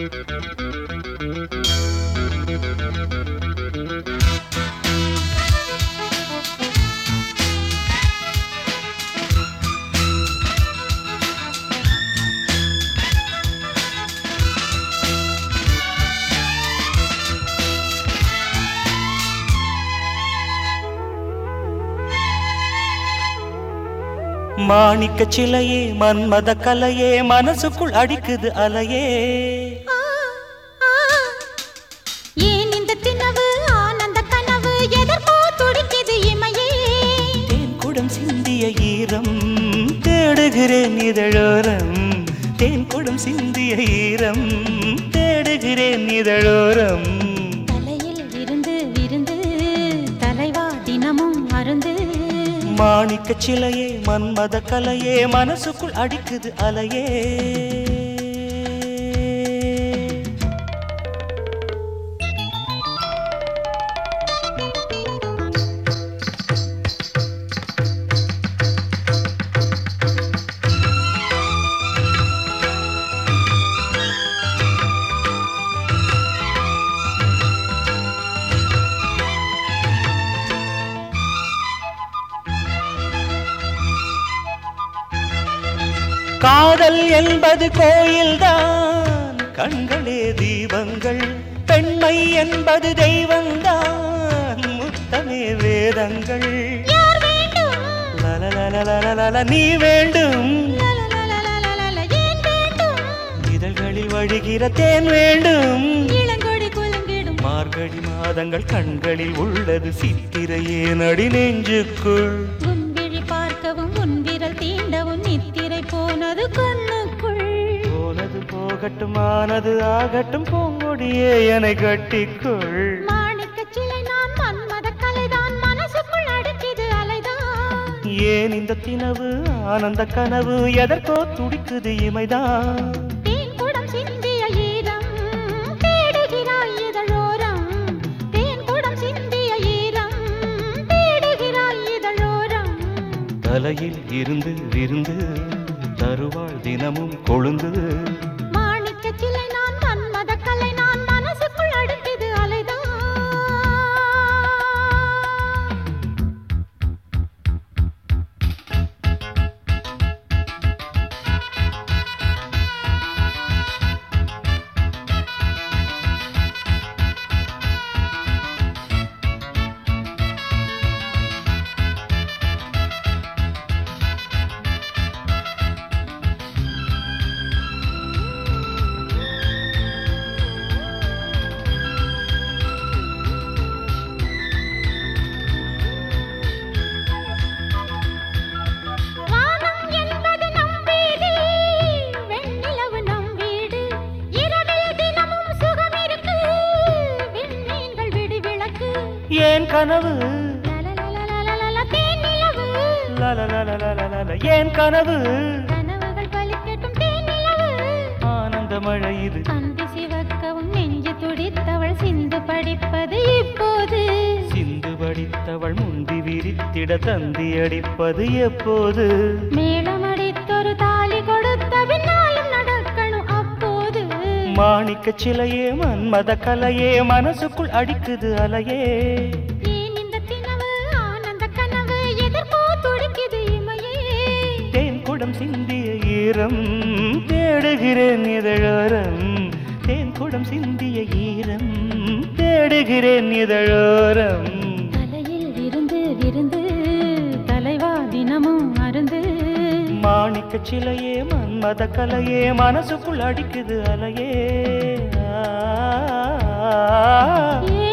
மாணிக்க சிலையே மன்மத கலையே மனசுக்குள் அடிக்குது அலையே ஆ, ஆ. ஏன் இந்த தினவு ஆனந்த கனவு எதற்கோ துடிக்குது இமையே தேன் குடம் சிந்திய ஈரம் தேடுகிறேன் இதழோரம் தேன் குடம் சிந்திய ஈரம் தேடுகிறேன் இதழோரம் தலையில் இருந்து விருந்து தலைவா தினமும் அருந்து மாணிக்க சிலையே மன்மத கலையே மனசுக்குள் அடிக்குது அலையே காதல் என்பது கோயில்தான் கண்களே தீபங்கள் பெண்மை என்பது தெய்வந்தான் முத்தமே வேதங்கள் யார் வேண்டும் லலலலலலலல, நீ வேண்டும் லலலலலலலல, ஏன் வேண்டும் இதழ்களில் வழிகிற தேன் வேண்டும் இளங்கொடி குலுங்கிடும் மார்கழி மாதங்கள் கண்களில் உள்ளது சித்திரையே நடி நெஞ்சுக்குள் உன் விழி பார்க்கவும் உன் விரல் தீண்டவும் நித்திரை போனது கண்ணுக்குள் போனது போகட்டும் ஆனது ஆகட்டும் பூங்கொடியே என்னை கட்டிக்கொள் மாணிக்கச் சிலை நான் மன்மத கலைதான் மனசுக்குள் அடிக்குது அலைதான் ஏன் இந்த தினவு ஆனந்த கனவு எதற்கோ துடிக்குது இமைதான் தேன் குடம் சிந்திய ஈரம் தேடுகிறாய் இதழோரம் தேன் குடம் சிந்திய ஈரம் தேடுகிறாய் இதழோரம் தலையில் இருந்து விருந்து தருவாள் தினமும் கொழுந்து மாணிக்கச் சிலை நான் மன்மத கலை நான் மனசுக்குள் அடிக்குது அலைதான் வானம் என்பது நம் வீடு வெண்ணிலவு நம் வீடு இரவில் தினமும் சுகம் இருக்கு விண்மீன்கள் விடி விளக்கு ஏன் கனவு லலலலலலலல, தேனிலவு லலலலலலலல, ஏன் கனவு கனவுகள் பலிக்கட்டும் தேனிலவு ஆனந்த மழை இது அந்தி சிவக்கவும் நெஞ்சு துடித்தவள் சிந்து படிப்பது இப்போது சிந்து படித்தவள் முந்தி விரித்திட தந்தி அடிப்பது எப்போது மேளமடித்தொரு தாலி கொடுத்த பின்னாலும் நடக்கணும் அப்போது மாணிக்க சிலையே மன்மத கலையே மனசுக்குள் அடிக்குது அலையே ஏன் இந்த தினவு ஆனந்த கனவு எதற்கோ துடிக்குது இமையே தேன் குடம் சிந்திய ஈரம் தேடுகிறேன் இதழோரம் தேன் குடம் சிந்திய ஈரம் தேடுகிறேன் இதழோரம் தலையில் இருந்து விருந்து தலைவா தினமும் அருந்து மாணிக்க சிலையே மன்மத கலையே மனசுக்குள் அடிக்குது அலையே ஆ ஏன்